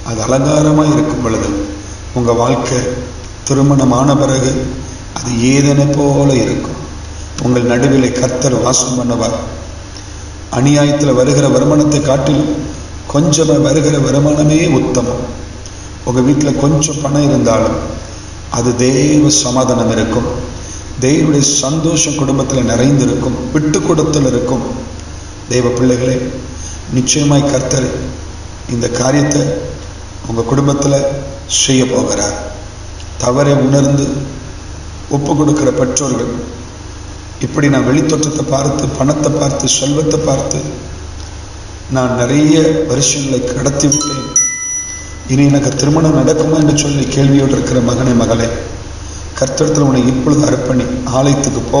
அது அலங்காரமாக இருக்கும் பொழுது உங்கள் வாழ்க்கை திருமணமான பிறகு அது ஏதனை போல இருக்கும் உங்கள் நடுவிலே கர்த்தர் வாசம் பண்ணுவார் அநியாயத்தில் வருகிற வருமானத்தை காட்டிலும் கொஞ்சமாக வருகிற வருமானமே உத்தமம் உங்கள் வீட்டில் கொஞ்சம் பணம் இருந்தாலும் அது தெய்வ சமாதானம் இருக்கும் தெய்வனுடைய சந்தோஷம் குடும்பத்தில் நிறைந்திருக்கும் விட்டு கொடுத்தல் இருக்கும் தெய்வ பிள்ளைகளே நிச்சயமாய் கர்த்தர் இந்த காரியத்தை உங்கள் குடும்பத்தில் செய்ய போகிறார் தவறை உணர்ந்து ஒப்பு கொடுக்கிற பெற்றோர்கள் இப்படி நான் வெளித்தோற்றத்தை பார்த்து பணத்தை பார்த்து செல்வத்தை பார்த்து நான் நிறைய வருஷங்களை கடத்தி விட்டேன் இனி எனக்கு திருமணம் நடக்குமா என்று சொல்லி கேள்வியோடு இருக்கிற மகனை மகளே கர்த்தத்தில் உன்னை இப்பொழுது அர்ப்பணி ஆலயத்துக்கு போ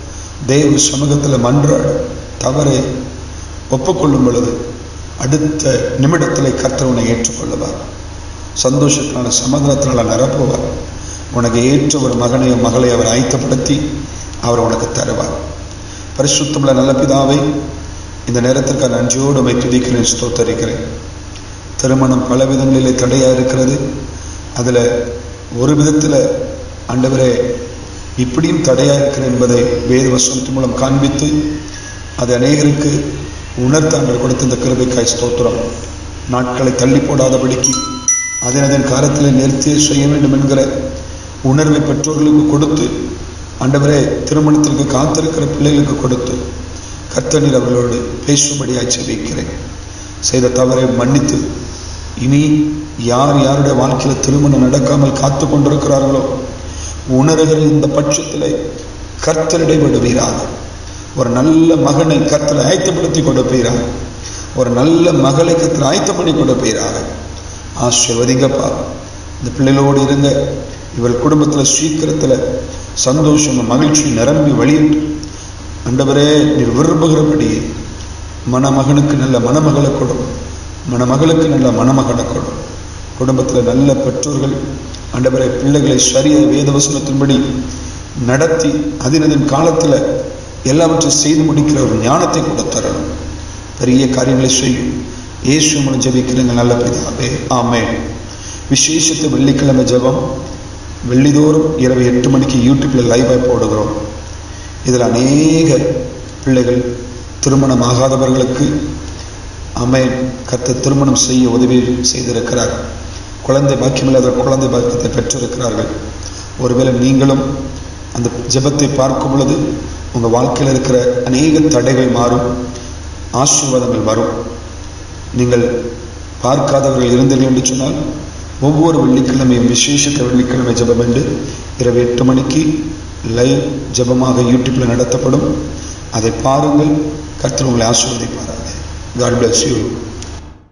தேவ சமூகத்தில் மன்றாடு தவறை ஒப்புக்கொள்ளும் பொழுது அடுத்த நிமிடத்தில் கர்த்தர் உன்னை ஏற்றுக்கொள்ளுவார் சந்தோஷத்தினால சமாதானத்தினால நிரப்புவார் உனக்கு ஏற்ற ஒரு மகனையோ மகளை அவர் ஆயத்தப்படுத்தி அவர் உனக்கு தருவார் பரிசுத்தமுள்ள நல்ல பிதாவை இந்த நேரத்திற்கு நன்றியோடு உமை துதிக்கிறேன் ஸ்தோத்தரிக்கிறேன் திருமணம் பல விதங்களிலே தடையாக இருக்கிறது அதில் ஒரு விதத்தில் ஆண்டவரே இப்படியும் தடையாக இருக்கிறது என்பதை வேத வசனத்தின் மூலம் காண்பித்து அது அநேகருக்கு உணர்த்தாண்டர் கொடுத்த இந்த கிருபைக்காய் ஸ்தோத்திரம் நாட்களை தள்ளி போடாதபடிக்கு அதன் அதன் காலத்தில் நிறுத்தி செய்ய வேண்டும் என்கிற உணர்வை பெற்றோர்களுக்கு கொடுத்து ஆண்டவரே திருமணத்திற்கு காத்திருக்கிற பிள்ளைகளுக்கு கொடுத்து கர்த்தனீர் அவர்களோடு பேசும்படியாய் செபிக்கிறேன் செய்த தவறை மன்னித்து இனி யார் யாருடைய வாழ்க்கையில் திருமணம் நடக்காமல் காத்து கொண்டிருக்கிறார்களோ உணர்கிற இந்த பட்சத்தில் கர்த்தரிடை விடுவீராக ஒரு நல்ல மகனை கர்த்தரை ஆயத்தப்படுத்தி கொடுப்பீராக ஒரு நல்ல மகளை கர்த்தரை ஆயத்தம் பண்ணி கொடுப்பீராக ஆசிர்வதிங்கப்பா இந்த பிள்ளைகளோடு இருங்க இவள் குடும்பத்தில் சீக்கிரத்தில் சந்தோஷமும் மகிழ்ச்சி நிரம்பி வழியிட்டு அண்டவரே நீர் விரும்புகிறபடி மணமகனுக்கு நல்ல மணமகளை கொடும் மணமகளுக்கு நல்ல மணமகனை கொடும் குடும்பத்தில் நல்ல பெற்றோர்கள் ஆண்டவரை பிள்ளைகளை சரியாக வேதவசனத்தின்படி நடத்தி அதினதின் காலத்தில் எல்லாவற்றையும் செய்து முடிக்கிற ஒரு ஞானத்தை கூட தரணும் பெரிய காரியங்களை செய்யும் இயேசு மூலம் ஜெபிக்கிறீங்க நல்ல பிதாவே ஆமே விசேஷத்தை வெள்ளிக்கிழமை ஜெபம் வெள்ளிதோறும் இரவு எட்டு மணிக்கு யூடியூப்பில் லைவாக போடுகிறோம் இதில் அநேக பிள்ளைகள் திருமணம் ஆகாதவர்களுக்கு அம்மை கத்த திருமணம் செய்ய உதவி செய்திருக்கிறார் குழந்தை பாக்கியமில்லாத குழந்தை பாக்கியத்தை பெற்றிருக்கிறார்கள் ஒருவேளை நீங்களும் அந்த ஜெபத்தை பார்க்கும் பொழுது உங்கள் வாழ்க்கையில் இருக்கிற அநேக தடைகள் மாறும் ஆசீர்வாதங்கள் வரும் நீங்கள் பார்க்காதவர்கள் இருந்தீர்கள் என்று சொன்னால் ஒவ்வொரு வெள்ளிக்கிழமையும் விசேஷத்தை வெள்ளிக்கிழமை ஜெபம் என்று இரவு எட்டு மணிக்கு லைவ் ஜெபமாக யூடியூப்பில் நடத்தப்படும் அதை பாருங்கள் கர்த்தர் உங்களை ஆசீர்வதிப்பாராக காட் பிளஸ் யூ